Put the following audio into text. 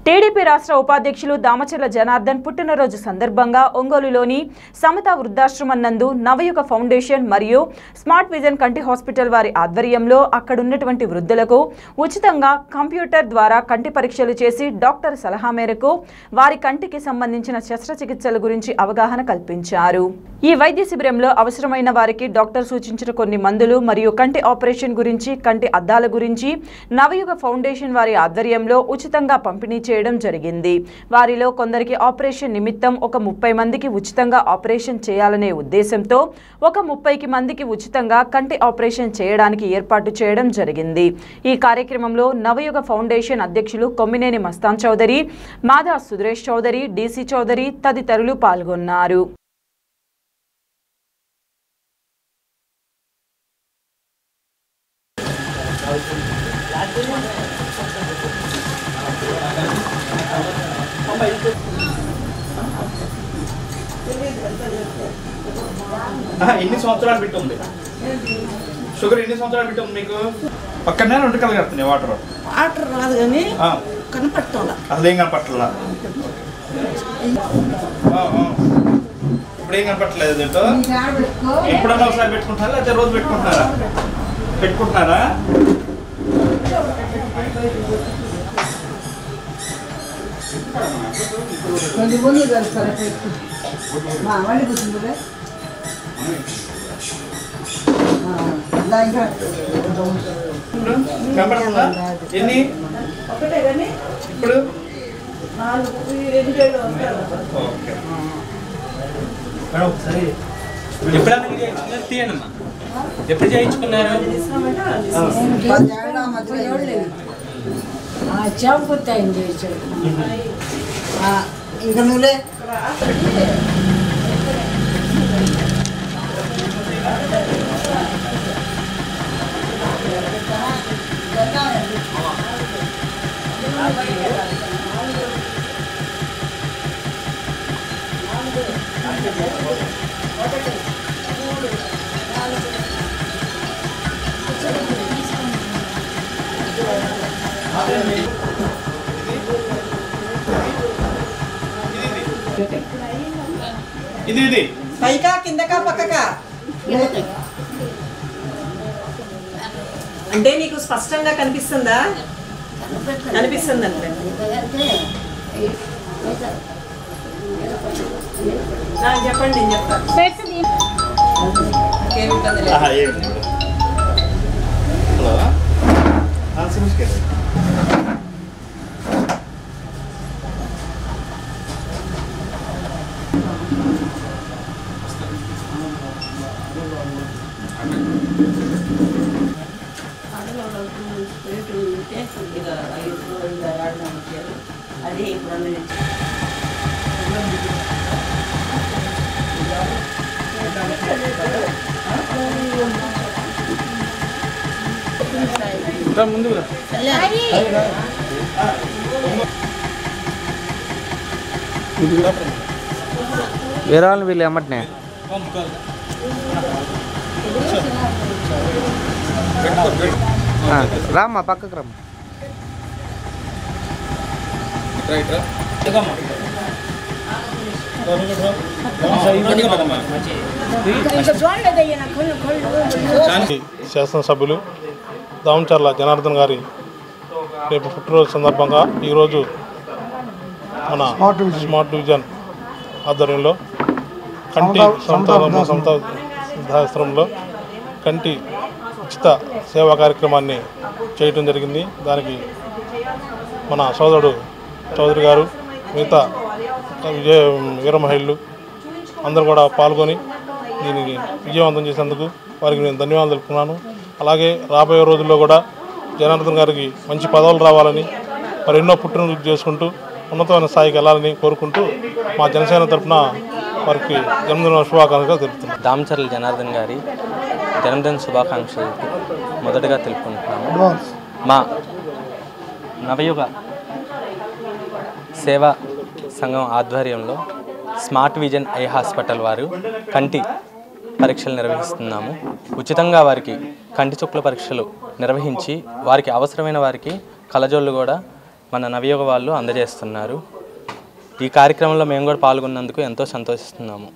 TDP రాష్ట్ర ఉపాధ్యక్షులు దామచర్ల జనార్దన్ పుట్టినరోజు సందర్భంగా ఒంగోలులోని సమత వృద్ధాశ్రమం నందు నవయుగ ఫౌండేషన్ మరియు స్మార్ట్ విజన్ కంటి హాస్పిటల్ వారి ఆధ్వర్యంలో అక్కడున్నటువంటి వృద్ధులకు ఉచితంగా కంప్యూటర్ ద్వారా కంటి పరీక్షలు చేసి డాక్టర్ సలహా మేరకు వారి కంటికి సంబంధించిన శస్త్రచికిత్సల గురించి అవగాహన కల్పించారు ఈ వైద్య శిబిరంలో అవసరమైన వారికి డాక్టర్ సూచించిన కొన్ని మందులు మరియు కంటి ఆపరేషన్ గురించి కంటి అద్దాల గురించి నవయుగ ఫౌండేషన్ వారి ఆధ్వర్యంలో ఉచితంగా పంపిణీ చేయడం జరిగింది వారిలో కొందరికి ఆపరేషన్ నిమిత్తం ఒక ముప్పై మందికి ఉచితంగా ఆపరేషన్ చేయాలనే ఉద్దేశంతో ఒక ముప్పైకి మందికి ఉచితంగా కంటి ఆపరేషన్ చేయడానికి ఏర్పాటు చేయడం జరిగింది ఈ కార్యక్రమంలో నవయుగ ఫౌండేషన్ అధ్యక్షులు కొమ్మినేని మస్తాన్ చౌదరి మాధా సురేష్ చౌదరి డీసీ చౌదరి తదితరులు పాల్గొన్నారు ఆహా, ఎన్ని సంవత్సరాలు పెట్టి ఉంది షుగర్ ఎన్ని సంవత్సరాలు పెట్టి ఉంది మీకు పక్కనే రెండు కలగడుతున్నాయి వాటర్ వాటర్ రాదు కానీ ఆ, కనపడుతుందా అసలు ఏం కనపట్ల ఇప్పుడు ఏం కనపట్లేదు దీంట్లో ఎప్పుడన్నా ఒకసారి పెట్టుకుంటున్నారా లేకపోతే రోజు పెట్టుకుంటున్నారా పెట్టుకుంటున్నారా ఇప్పుడు కనపడుతుందా ఎన్ని ఒకటే కానీ ఇప్పుడు నాలుగు ఎనిమిదేళ్ళు వస్తారు ఓకే మేడం ఒకసారి ఎప్పుడన్నా మీరు చేయించుకున్నారు తీయండమ్మా ఎప్పుడు చేయించుకున్నారు చెంపుతాయింది ఇంకా నువ్వులే ఇది ఇది పైకా కిందకా పక్కకా అంటే నీకు స్పష్టంగా కనిపిస్తుందా కనిపిస్తుంది అంటే నాకు చెప్పండి నేను చెప్తాను ఇంకేం ఇబ్బంది లేదు ఆహా, ఏమి లేదు. హలో ఆ, సురేష్ గారు. అదే ఇప్పుడు రా ముందుకు రా. వేరే వాళ్ళని వీళ్ళు ఎమ్మటనే ఆ, రామ్మా పక్కకు రమ్మా శాసనసభ్యులు దామచర్ల జనార్దన్ గారి రేపు పుట్టినరోజు సందర్భంగా ఈరోజు మన స్మార్ట్ డివిజన్ ఆధ్వర్యంలో కంటి సంతాన సంత వృద్ధాశ్రమంలో కంటి ఉచిత సేవా కార్యక్రమాన్ని చేయటం జరిగింది దానికి మన సోదరుడు చౌదరి గారు మిగతా విజయ వీర మహిళలు అందరూ కూడా పాల్గొని దీనికి విజయవంతం చేసేందుకు వారికి నేను ధన్యవాదాలు తెలుపుతున్నాను అలాగే రాబోయే రోజుల్లో కూడా జనార్దన్ గారికి మంచి పదవులు రావాలని మరి ఎన్నో పుట్టినరోజు చేసుకుంటూ ఉన్నతమైన స్థాయికి వెళ్ళాలని కోరుకుంటూ మా జనసేన తరఫున వారికి జన్మదిన శుభాకాంక్షలు తెలుపుతున్నాను దామచర్ల జనార్దన్ గారి జన్మదిన శుభాకాంక్షలు మొదటగా తెలుపుకుంటున్నాము మా నవయుగ సేవా సంఘం ఆధ్వర్యంలో స్మార్ట్ విజన్ ఐ హాస్పిటల్ వారు కంటి పరీక్షలు నిర్వహిస్తున్నాము ఉచితంగా వారికి కంటి చుక్కల పరీక్షలు నిర్వహించి వారికి అవసరమైన వారికి కళ్ళజోళ్ళు కూడా మన నవయోగ వాళ్ళు అందజేస్తున్నారు ఈ కార్యక్రమంలో మేము కూడా పాల్గొన్నందుకు ఎంతో సంతోషిస్తున్నాము